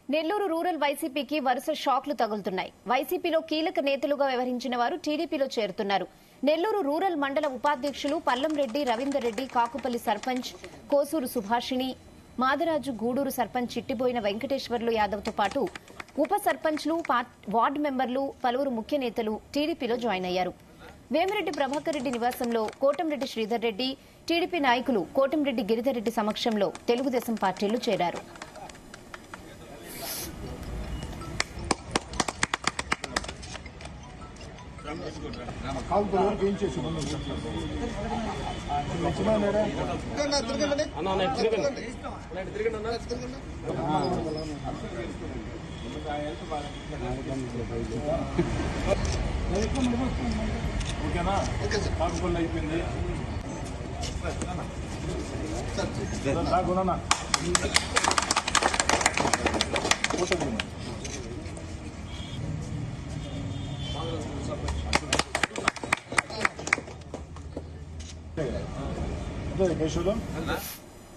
Nellore rural వైసీపీకి వరుస షాక్లు తగులుతున్నాయి వైసీపీలో కీలక నేతలుగా వ్యవహరించిన వారు టీడీపీలో చేరుతున్నారు నెల్లూరు రూరల్ మండల ఉపాధ్యక్షులు పల్లంరెడ్డి రవీందర్ రెడ్డి కాకుపల్లి సర్పంచ్ కోసూరు సుభాషిణి మాదరాజు గూడూరు సర్పంచ్ చిట్టిబోయిన వెంకటేశ్వర్లు యాదవ్తో పాటు ఉప సర్పంచ్లు పా- వార్డు మెంబర్లు పలువురు ముఖ్య నేతలు టీడీపీలో జాయిన్ అయ్యారు వేమిరెడ్డి ప్రభాకర్ రెడ్డి నివాసంలో కోటంరెడ్డి శ్రీధర్ రెడ్డి టీడీపీ నాయకులు కోటంరెడ్డి గిరిధర్ రెడ్డి సమక్షంలో తెలుగుదేశం పార్టీలు చేరారు కాలుతో వరకు ఏం చేసి ఓకేనా కాకుండా అయిపోయింది కాకుండా అదే కేశవులు